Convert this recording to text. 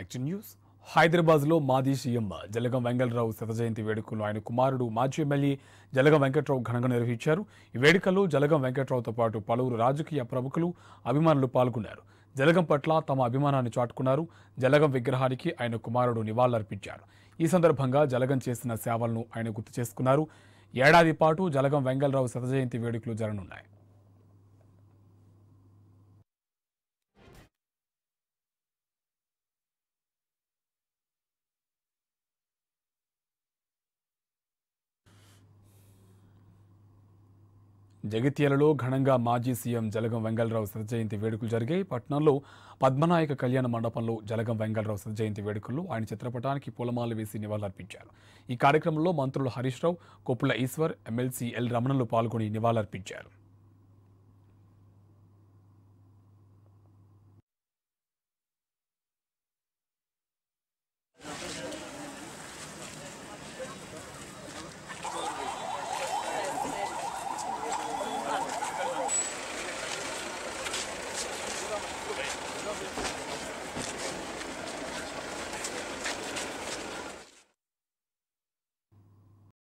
next news హైదరాబాద్లో మాజీ CM Jalagam Vengala Rao శత జయంతి వేడుకలు ఆయన కుమారుడు మాజీ ఎమ్మెల్యే జలగం వెంకట్రావు ఘనంగా నిర్వహించారు ఈ వేడుకల్లో జలగం వెంకట్రావుతో పాటు పలువురు రాజకీయ ప్రముఖులు అభిమానులు పాల్గొన్నారు జలగం పట్ల తమ అభిమానాన్ని చాటుకున్నారు జలగం విగ్రహానికి ఆయన కుమారుడు నివాళులర్పించారు ఈ సందర్భంగా జలగం చేసిన సేవలను ఆయన గుర్తు చేసుకున్నారు ఏడాది పాటు జలగం వెంగళరావు శత జయంతి వేడుకలు జరగనున్నాయి జగిత్యాలలో ఘనంగా మాజీ సీఎం జలగం వెంగళరావు శత జయంతి వేడుకలు జరిగాయి పట్నంలో పద్మనాయక కళ్యాణ మండపంలో జలగం వెంగళరావు శత జయంతి వేడుకల్లో ఆయన చిత్రపటానికి పూలమాల వేసి నివాళులర్పించారు ఈ కార్యక్రమంలో మంత్రులు హరీష్ రావు కొప్పుల ఈశ్వర్ ఎమ్మెల్సీ ఎల్ రమణలు పాల్గొని నివాళులర్పించారు